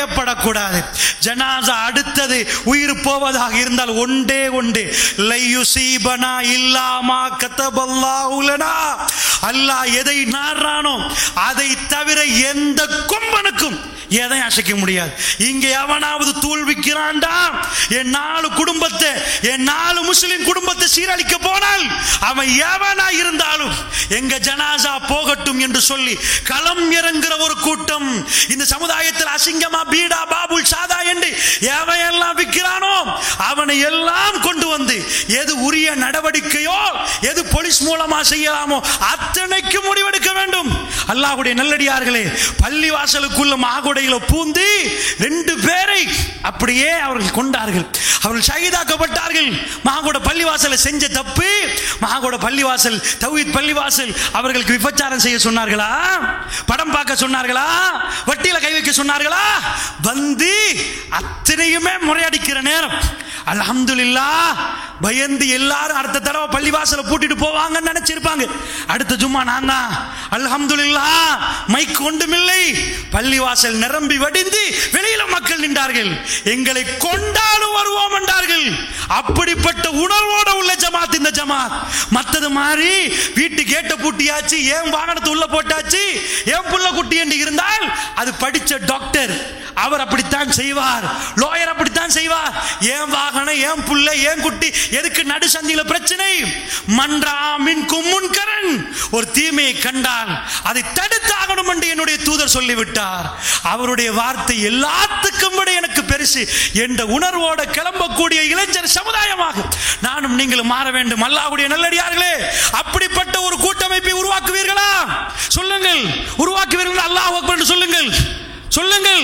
பயப்படக்கூடாது ஜனாசா அடுத்தது உயிர் போவதாக இருந்தால் ஒன்றே ஒன்று லையுசீபனா இல்லாமா கத்தபல்லாஹுலனா அல்லாஹ் எதை நாடுறானோ அதை தவிர எந்த கொம்பனுக்கும் எதையும் அசைக்க முடியாது இங்க எவனாவது தூள்விக்கிறான்டா என் நாலு குடும்பத்தை என் நாலு முஸ்லிம் குடும்பத்தை சீரழிக்க போனால் அவன் எவனா இருந்தாலும் எங்க ஜனாசா போகட்டும் என்று சொல்லி களம் இறங்குற ஒரு கூட்டம் இந்த சமுதாயத்தில் அசிங்கமா பீடா பாபுல் சாதா என்று எவன் எல்லாம் விற்கிறானோ அவனை எல்லாம் கொண்டு வந்து எது உரிய நடவடிக்கையோ எது போலீஸ் மூலமா செய்யலாமோ அத்தனைக்கு முடிவெடுக்க வேண்டும் அல்லாஹ்வுடைய நல்லடியார்களே பள்ளி வாசலுக்குள்ள மாகுடையில பூந்து ரெண்டு பேரை அப்படியே அவர்கள் கொண்டார்கள் அவர்கள் ஷஹீதாக்கப்பட்டார்கள் மாகுட பள்ளிவாசலை செஞ்ச தப்பு மாகுட பள்ளிவாசல் தௌஹீத் பள்ளிவாசல் அவர்களுக்கு விபச்சாரம் செய்ய சொன்னார்களா படம் பார்க்க சொன்னார்களா வட்டியில கை வைக்க சொன்னார்களா வந்து அத்தனையுமே முறையடிக்கிற நேரம் அல்ஹம்துலில்லாஹ் பயந்து எல்லாரும் அடுத்த தடவை பள்ளிவாசலை பூட்டிட்டு போவாங்கன்னு நினைச்சிருப்பாங்க அடுத்த ஜும்மா நான் தான் அல்ஹம்துலில்லாஹ் மைக் ஒன்றுமில்லை பள்ளிவாசல் நிரம்பி வடிந்து வெளியில மக்கள் நின்றார்கள் எங்களை கொண்டாலும் வருவோம் என்றார்கள் அப்படிப்பட்ட உணர்வோட உள்ள ஜமாத் இந்த ஜமாத் மத்தது மாதிரி வீட்டு கேட்ட பூட்டியாச்சு ஏன் வாகனத்தை உள்ள போட்டாச்சு ஏன் புள்ள குட்டி என்று இருந்தால் அது படிச்ச டாக்டர் அவர் அப்படித்தான் செய்வார் லோயர் அப்படித்தான் செய்வார் ஏன் வாகனம் ஏன் புள்ள ஏன் குட்டி எதுக்கு நடு சந்தியில பிரச்சனை மன்றாமின் கும்முன்கரன் ஒரு தீமையை கண்டால் அதை தடுத்தாகணும் என்று என்னுடைய தூதர் சொல்லிவிட்டார் அவருடைய வார்த்தை எல்லாத்துக்கும் விட எனக்கு பெருசு என்ற உணர்வோட கிளம்பக்கூடிய இளைஞர் சமுதாயமாக நானும் நீங்களும் மாற வேண்டும் அல்லாஹ்வுடைய நல்லடியார்களே அப்படிப்பட்ட ஒரு கூட்டமைப்பை உருவாக்குவீர்களா சொல்லுங்கள் உருவாக்குவீர்கள் அல்லாஹ் அக்பர் என்று சொல்லுங்கள் சொல்லுங்கள்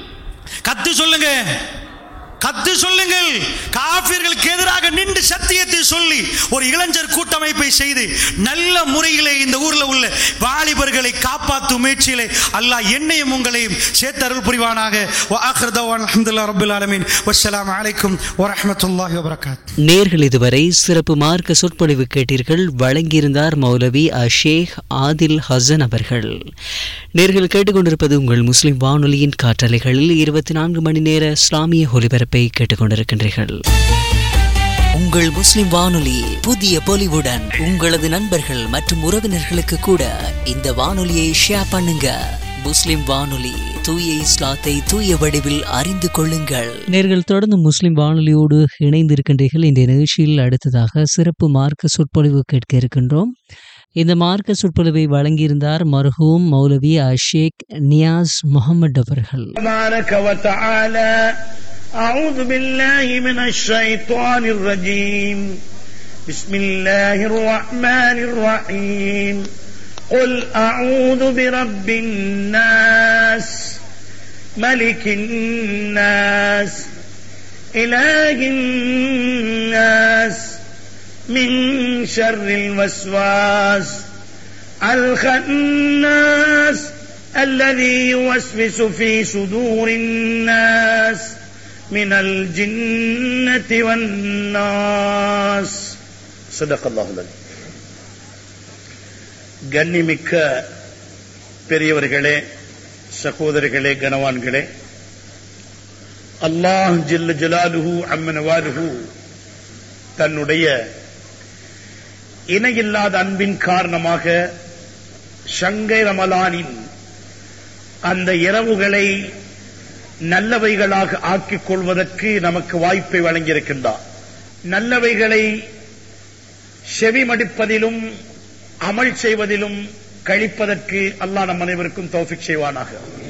கத்து சொல்லுங்க கத்து சொல்லுங்கள் காபிர்களுக்கு எதிராக நின்று சத்தியத்தை சொல்லி ஒரு இளைஞர் கூட்டமைப்பை செய்து நல்ல முறையிலே இந்த ஊர்ல உள்ள வாலிபர்களை காப்பாற்றும் முயற்சியிலே அல்லாஹ் என்னையும் உங்களையும் சேர்த்தருள் புரிவானாக வஆகிரு தஅவானா அல்ஹம்துலில்லாஹி ரப்பில் ஆலமீன் வஸ்ஸலாமு அலைக்கும் வரஹ்மத்துல்லாஹி வபரகாத்துஹு நேர்கள் இதுவரை சிறப்பு மார்க்க சொற்பொழிவு கேட்டீர்கள் வழங்கியிருந்தார் மௌலவி அஷேக் ஆதில் ஹசன் அவர்கள் நேர்கள் கேட்டுக்கொண்டிருப்பது உங்கள் முஸ்லிம் வானொலியின் காற்றலைகளில் இருபத்தி நான்கு மணி நேர இஸ்லாமிய ஒலிபரப்பை கேட்டுக்கொண்டிருக்கின்றீர்கள் உங்கள் முஸ்லிம் வானொலி புதிய பொலிவுடன் உங்களது நண்பர்கள் மற்றும் உறவினர்களுக்கு கூட இந்த வானொலியை ஷேர் பண்ணுங்க முஸ்லிம் வானொலி தூய இஸ்லாத்தை தூய வடிவில் அறிந்து கொள்ளுங்கள் நேர்கள் தொடர்ந்து முஸ்லிம் வானொலியோடு இணைந்திருக்கின்றீர்கள் இந்த நிகழ்ச்சியில் அடுத்ததாக சிறப்பு மார்க்க சொற்பொழிவு கேட்க இருக்கின்றோம் இந்த மார்க்க சொற்பொழிவை வழங்கியிருந்தார் மர்ஹூம் மௌலவி அஷேக் நியாஸ் முகமது அவர்கள் تبارك وتعالى أعوذ بالله من الشيطان الرجيم بسم الله الرحمن الرحيم قل أعوذ برب الناس ملك الناس إله الناس من شر الوسواس الخناس الذي يوسوس في صدور الناس من الجنة والناس صدق الله العظيم கண்ணிமிக்க பெரியவர்களே சகோதரர்களே கனவான்களே அல்லாஹ் ஜில்ல ஜலாலுஹு அம்மனவாலுஹு தன்னுடைய இணையில்லாத அன்பின் காரணமாக ஷங்கை ரமலானின் அந்த இரவுகளை நல்லவைகளாக ஆக்கிக் கொள்வதற்கு நமக்கு வாய்ப்பை வழங்கியிருக்கின்றார் நல்லவைகளை செவிமடிப்பதிலும் அமல் செய்வதிலும் கழிப்பதற்கு அல்லாஹ் நம் அனைவருக்கும் தௌஃபிக் செய்வானாக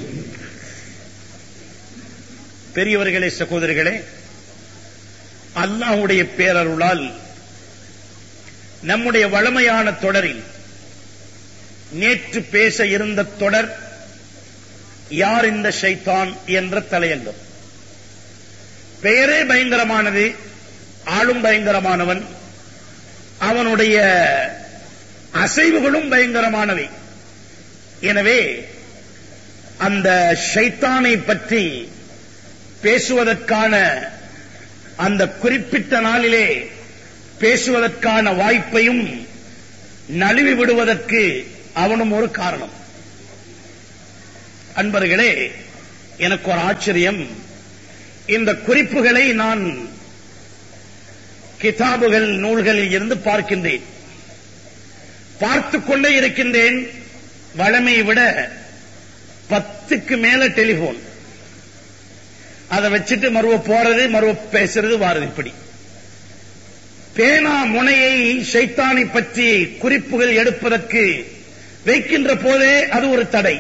பெரியவர்களே சகோதரர்களே அல்லாஹ்வுடைய பேரருளால் நம்முடைய வளமையான தொடரில் நேற்று பேச இருந்த தொடர் யார் இந்த ஷைத்தான் என்ற தலையங்கம் பெயரே பயங்கரமானது ஆளும் பயங்கரமானவன் அவனுடைய அசைவுகளும் பயங்கரமானவை எனவே அந்த ஷைத்தானை பற்றி பேசுவதற்கான அந்த குறிப்பிட்ட நாளிலே பேசுவதற்கான வாய்ப்பையும் நழுவி விடுவதற்கு அவனும் ஒரு காரணம் அன்பர்களே எனக்கு ஒரு ஆச்சரியம் இந்த குறிப்புகளை நான் கிதாபுகள் நூல்களில் இருந்து பார்க்கின்றேன் பார்த்துக் கொண்டே இருக்கின்றேன் வழமையை விட பத்துக்கு மேல டெலிபோன் அதை வச்சுட்டு மறுவ போறது மறுவ பேசுறது வாரது இப்படி பேனா முனையை சைத்தானை பற்றி குறிப்புகள் எடுப்பதற்கு வைக்கின்ற போதே அது ஒரு தடை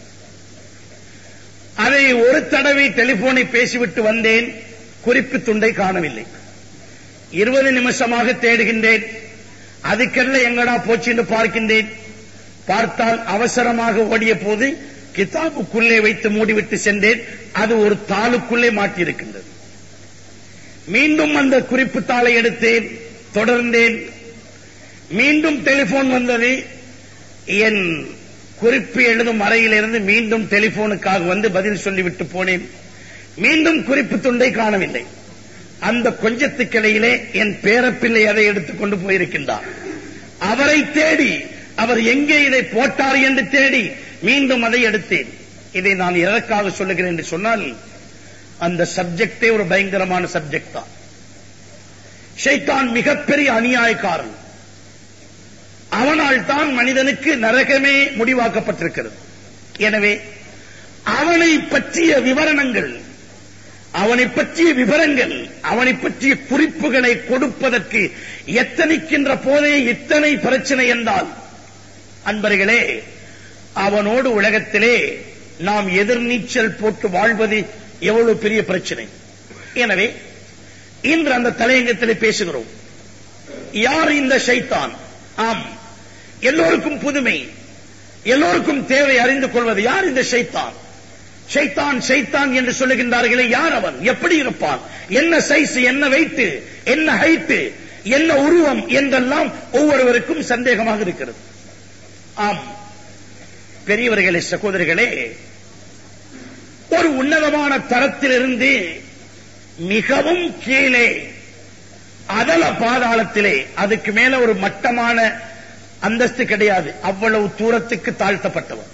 அதை ஒரு தடவை டெலிபோனை பேசிவிட்டு வந்தேன் குறிப்பு துண்டை காணவில்லை இருபது நிமிஷமாக தேடுகின்றேன் அதுக்கெல்லாம் எங்கடா போச்சு என்று பார்க்கின்றேன் பார்த்தால் அவசரமாக ஓடிய போது கிதாபுக்குள்ளே வைத்து மூடிவிட்டு சென்றேன் அது ஒரு தாளுக்குள்ளே மாட்டியிருக்கின்றது மீண்டும் அந்த குறிப்பு தாளை எடுத்தேன் தொடர்ந்தேன் மீண்டும் டெலிபோன் வந்தது என் குறிப்பு எழுதும் அறையிலிருந்து மீண்டும் டெலிபோனுக்காக வந்து பதில் சொல்லிவிட்டு போனேன் மீண்டும் குறிப்பு துண்டை காணவில்லை அந்த கொஞ்சத்துக்கிடையிலே என் பேரப்பிள்ளை அதை எடுத்துக்கொண்டு போயிருக்கின்றார் அவரை தேடி அவர் எங்கே இதை போட்டார் என்று தேடி மீண்டும் அதை எடுத்தேன் இதை நான் எதற்காக சொல்லுகிறேன் என்று சொன்னால் அந்த சப்ஜெக்டே ஒரு பயங்கரமான சப்ஜெக்ட் தான் ஷைத்தான் மிகப்பெரிய அநியாயக்காரன் அவனால் தான் மனிதனுக்கு நரகமே முடிவாக்கப்பட்டிருக்கிறது எனவே அவனை பற்றிய விவரணங்கள் அவனை பற்றிய விவரங்கள் அவனை பற்றிய குறிப்புகளை கொடுப்பதற்கு எத்தனைக்கின்ற போதே இத்தனை பிரச்சனை என்றால் அன்பர்களே அவனோடு உலகத்திலே நாம் எதிர்நீச்சல் போட்டு வாழ்வது எவ்வளவு பெரிய பிரச்சனை எனவே இன்று அந்த தலையங்கத்திலே பேசுகிறோம் யார் இந்த ஷைத்தான் ஆம் எல்லோருக்கும் புதுமை எல்லோருக்கும் தேவை அறிந்து கொள்வது யார் இந்த ஷைத்தான் ஷைத்தான் ஷைத்தான் என்று சொல்லுகின்றார்களே யார் அவன் எப்படி இருப்பான் என்ன சைஸ் என்ன வெயிட் என்ன ஹைட் என்ன உருவம் என்றெல்லாம் ஒவ்வொருவருக்கும் சந்தேகமாக இருக்கிறது ஆம் பெரியவர்களே சகோதரிகளே ஒரு உன்னதமான தரத்திலிருந்து மிகவும் கீழே அதல பாதாளத்திலே அதுக்கு மேல ஒரு மட்டமான அந்தஸ்து கிடையாது அவ்வளவு தூரத்துக்கு தாழ்த்தப்பட்டவன்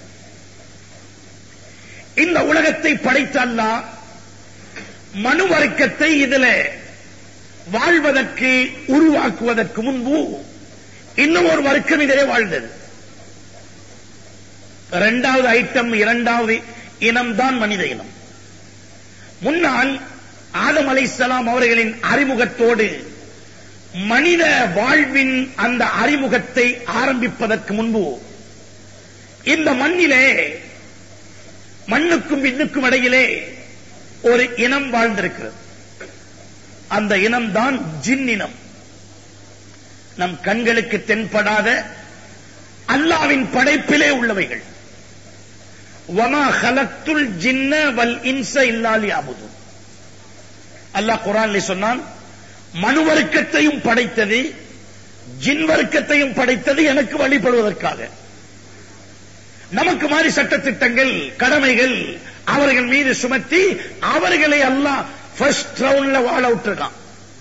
இந்த உலகத்தை படைத்த அல்லாஹ் மனு வர்க்கத்தை இதுல வாழ்வதற்கு உருவாக்குவதற்கு முன்பு இன்னும் ஒரு வர்க்கம் இதிலே வாழ்ந்தது இரண்டாவது ஐட்டம் இரண்டாவது இனம்தான் மனித இனம் முன்னால் ஆதம் அலைசலாம் அவர்களின் அறிமுகத்தோடு மனித வாழ்வின் அந்த அறிமுகத்தை ஆரம்பிப்பதற்கு முன்பு இந்த மண்ணிலே மண்ணுக்கும் விண்ணுக்கும் இடையிலே ஒரு இனம் வாழ்ந்திருக்கிறது அந்த இனம்தான் ஜின் இனம் நம் கண்களுக்கு தென்படாத அல்லாவின் படைப்பிலே உள்ளவைகள் வமா ஹலத்துல் ஜின்ன வல் இன்ச இல்லாலி அபுது அல்லாஹ் குரான்ல சொன்னான் மனு வர்க்கத்தையும் படைத்தது ஜின் வர்க்கத்தையும் படைத்தது எனக்கு வழிபடுவதற்காக நமக்கு மாதிரி சட்டத்திட்டங்கள் கடமைகள் அவர்கள் மீது சுமத்தி அவர்களை எல்லாம் ஃபர்ஸ்ட் ரவுண்ட்ல வாழ விட்டுருக்கான்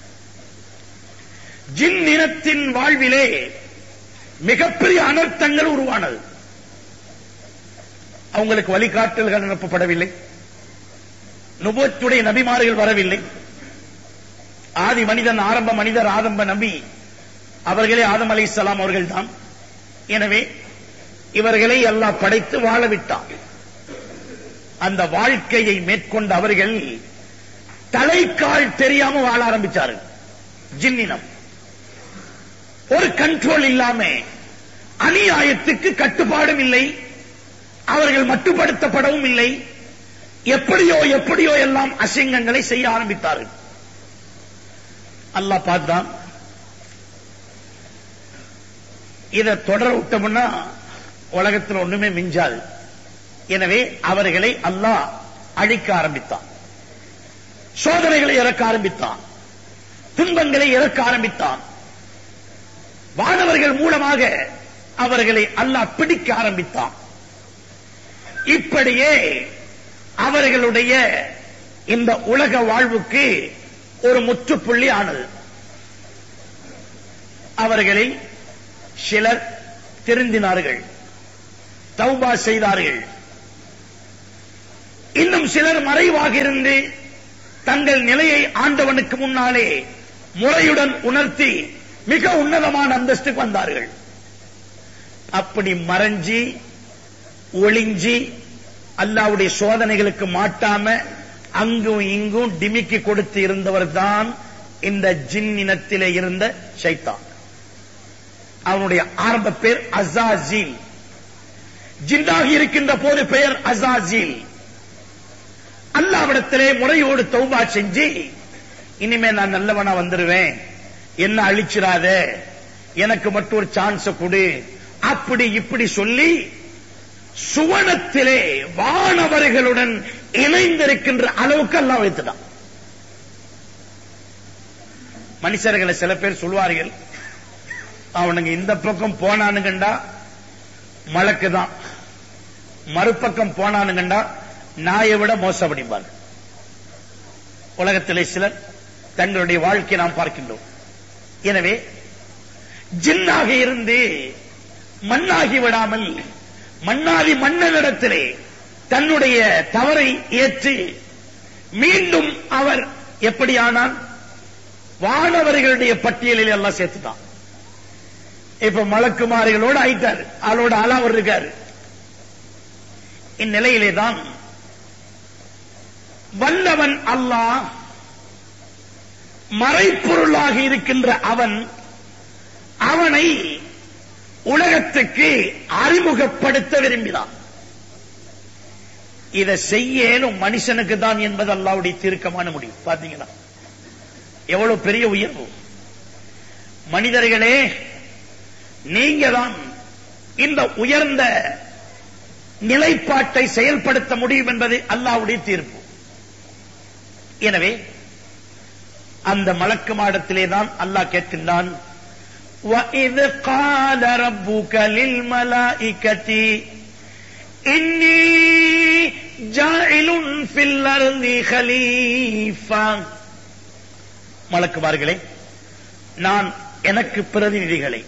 ஜின் இனத்தின் வாழ்விலே மிகப்பெரிய அனர்த்தங்கள் உருவானது அவங்களுக்கு வழிகாட்டல்கள் அனுப்பப்படவில்லை நுபத்துடைய நபிமார்கள் வரவில்லை ஆதி மனிதன் ஆரம்ப மனிதர் ஆரம்ப நபி அவர்களே ஆதம் அலை இஸ்லாம் அவர்கள் தான் எனவே இவர்களை எல்லாம் படைத்து வாழ விட்டான் அந்த வாழ்க்கையை மேற்கொண்ட அவர்கள் தலைக்கால் தெரியாம வாழ ஆரம்பிச்சார்கள் ஜின்னினம் ஒரு கண்ட்ரோல் இல்லாம அநியாயத்துக்கு கட்டுப்பாடும் இல்லை அவர்கள் மட்டுப்படுத்தப்படவும் இல்லை எப்படியோ எப்படியோ எல்லாம் அசிங்கங்களை செய்ய ஆரம்பித்தார்கள் அல்லாஹ் பார்த்தான் இதை தொடர விட்டோம்னா உலகத்தில் ஒண்ணுமே மிஞ்சாது எனவே அவர்களை அல்லாஹ் அழிக்க ஆரம்பித்தான் சோதனைகளை இறக்க ஆரம்பித்தான் துன்பங்களை இறக்க ஆரம்பித்தான் வானவர்கள் மூலமாக அவர்களை அல்லாஹ் பிடிக்க ஆரம்பித்தான் இப்படியே அவர்களுடைய இந்த உலக வாழ்வுக்கு ஒரு முற்றுப்புள்ளி ஆனது அவர்களில் சிலர் திருந்தினார்கள் தௌபா செய்தார்கள் இன்னும் சிலர் மறைவாக இருந்து தங்கள் நிலையை ஆண்டவனுக்கு முன்னாலே முறையுடன் உணர்த்தி மிக உன்னதமான அந்தஸ்துக்கு வந்தார்கள் அப்படி மறைஞ்சி ஒளிஞ்சி அல்லாவுடைய சோதனைகளுக்கு மாட்டாம அங்கும் இங்கும் டிமிக்கி கொடுத்து இருந்தவர் தான் இந்த ஜின் இனத்திலே இருந்த ஷைத்தான் அவனுடைய ஆரம்ப பேர் அசாஜில் ஜின்னாக இருக்கின்ற போது பெயர் அசாஜில் அல்லாவிடத்திலே முறையோடு தௌபா செஞ்சு இனிமே நான் நல்லவனா வந்துருவேன் என்ன அழிச்சிராத எனக்கு மட்டும் ஒரு சான்ஸ் கொடு அப்படி இப்படி சொல்லி சுவனத்திலே வானவர்களுடன் இணைந்திருக்கின்ற அளவுக்கு எல்லாம் வைத்துட்டான் மனுஷர்களை சில பேர் சொல்வார்கள் அவனுங்க இந்த பக்கம் போனானுங்கண்டா மலக்கு தான் மறுபக்கம் போனானுங்கண்டா நாயை விட மோசப்படிப்பார் உலகத்திலே சிலர் தங்களுடைய வாழ்க்கையை நாம் பார்க்கின்றோம் எனவே ஜின்னாக இருந்து மண்ணாகி விடாமல் மன்னாதி மன்னனிடத்திலே தன்னுடைய தவறை ஏற்று மீண்டும் அவர் எப்படியானால் வானவர்களுடைய பட்டியலில் எல்லாம் சேர்த்துட்டான் இப்ப மலக்குமாரிகளோடு ஆயிட்டார் ஆளோட ஆளா அவர் இருக்காரு இந்நிலையிலே தான் வல்லவன் அல்லாஹ் மறைப்பொருளாக இருக்கின்ற அவன் அவனை உலகத்துக்கு அறிமுகப்படுத்த விரும்பினான் இதை செய்யலும் மனுஷனுக்கு தான் என்பது அல்லாவுடைய தீர்க்கமான முடிவு பாத்தீங்களா எவ்வளவு பெரிய உயர்வு மனிதர்களே நீங்க தான் இந்த உயர்ந்த நிலைப்பாட்டை செயல்படுத்த முடியும் என்பது அல்லாவுடைய தீர்ப்பு எனவே அந்த மலக்கு மாடத்திலே தான் அல்லாஹ் கேட்கின்றான் وَإِذْ قَالَ رَبُّكَ لِلْمَلَائِكَةِ إِنِّي جَاعِلٌ فِي الْأَرْضِ خَلِيفَةً மலக்குமார்களே நான் எனக்கு பிரதிநிதிகளை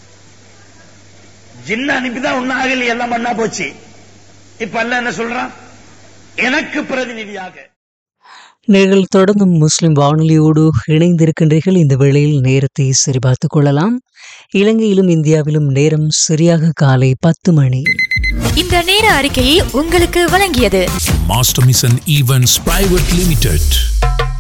ஜின்ன அனுப்பிதான் ஒன்னாகல எல்லாம் மண்ணா போச்சு இப்ப அல்ல என்ன சொல்றான் எனக்கு பிரதிநிதியாக நீங்கள் தொடர்ந்தும் முஸ்லிம் வானொலியோடு இணைந்திருக்கின்றீர்கள் இந்த வேளையில் நேரத்தை சரிபார்த்துக் கொள்ளலாம் இலங்கையிலும் இந்தியாவிலும் நேரம் சரியாக காலை பத்து மணி இந்த நேர அறிக்கையை உங்களுக்கு வழங்கியது Master Mission Events Private Limited.